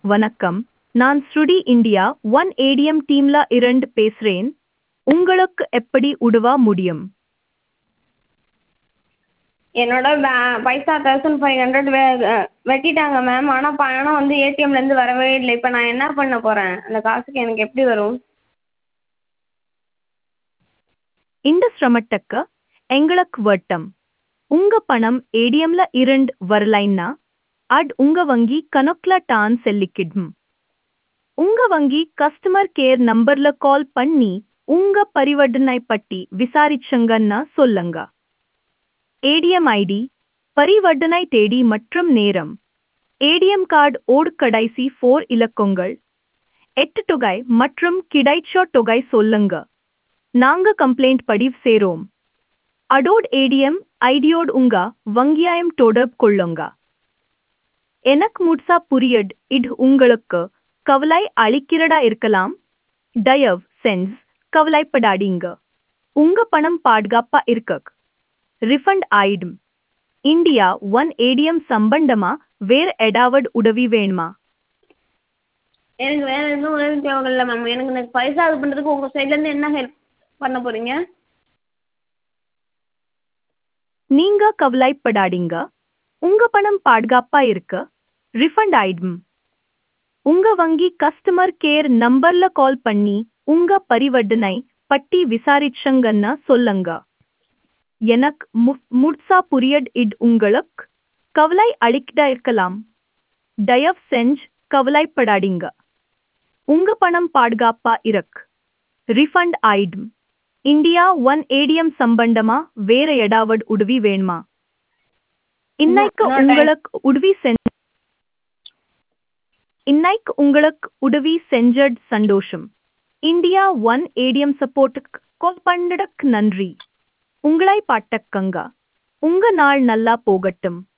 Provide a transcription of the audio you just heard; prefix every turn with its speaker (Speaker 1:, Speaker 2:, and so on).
Speaker 1: வணக்கம் நான் ஸ்ருடி இந்தியா ஒன் ஏடிஎம் டீம்ல இருந்து பேசுறேன் உங்களுக்கு எப்படி உதவ முடியும்
Speaker 2: என்னோட pay paisa thousand five hundred வெ வெட்டிட்டாங்க மேம் ஆனால் பணம் வந்து ஏடிஎம்லேருந்து வரவே இல்லை இப்போ நான் என்ன பண்ண போகிறேன் அந்த காசுக்கு எனக்கு எப்படி வரும்
Speaker 1: இந்த சிரமத்துக்கு எங்களுக்கு வட்டம் உங்க பணம் ஏடிஎம்ல இருந்து வரலைன்னா அட் உங்க வங்கி கணக்குல டான் செல்லிக்கிடும் உங்க வங்கி கஸ்டமர் கேர் நம்பர்ல கால் பண்ணி உங்க பரிவர்த்தனை பற்றி விசாரிச்சங்கன்னு சொல்லுங்க ஏடிஎம் ஐடி பரிவர்த்தனை தேதி மற்றும் நேரம் ஏடிஎம் கார்டு ஓடு கடைசி ஃபோர் இலக்கங்கள் எட்டு தொகை மற்றும் கிடைச்ச தொகை சொல்லுங்க நாங்க கம்ப்ளைண்ட் பதிவு சேரோம் அடோட் ஏடிஎம் ஐடியோடு உங்க வங்கியாயம் தொடர்பு கொள்ளுங்க எனக்கு முட்சா புரியட் இது உங்களுக்கு கவலை அளிக்கிறதா இருக்கலாம் தயவு செஞ்சு கவலைப்படாதீங்க உங்க பணம் பாதுகாப்பா இருக்க ரிஃபண்ட் ஆயிடும் இந்தியா ஒன் ஏடிஎம் சம்பந்தமா வேற ஏதாவது உதவி வேணுமா
Speaker 2: எனக்கு வேறு எதுவும் உதவி தேவையில்ல மேம் எனக்கு இந்த பைசா இது பண்ணுறதுக்கு உங்கள் சைட்லேருந்து என்ன ஹெல்ப் பண்ண போகிறீங்க
Speaker 1: நீங்க கவலைப்படாதீங்க உங்க பணம் பாதுகாப்பா இருக்க ரிஃபண்ட் ஆயிடும் உங்க வங்கி கஸ்டமர் கேர் நம்பர்ல கால் பண்ணி உங்க பரிவர்த்தனை பற்றி விசாரிச்சங்கன்னு சொல்லுங்க எனக்கு மு- முழுசா புரியட் இது உங்களுக்கு கவலை அளிக்கதா இருக்கலாம் தயவு செஞ்சு கவலைப்படாதீங்க உங்க பணம் பாதுகாப்பா இருக்கு ரிஃபண்ட் ஆயிடும் இந்தியா ஒன் ஏடிஎம் சம்பந்தமா வேற ஏதாவது உதவி வேணுமா இன்னைக்கு
Speaker 2: No, no, thank-
Speaker 1: உங்களுக்கு உதவி செஞ்ச இன்னைக்கு உங்களுக்கு உதவி செஞ்சது சந்தோஷம் இந்தியா ஒன் ஏடிஎம் சப்போர்ட்டுக்கு கால் பண்ணதுக்கு நன்றி உங்களை பாட்டக்கங்க உங்க நாள் நல்லா போகட்டும்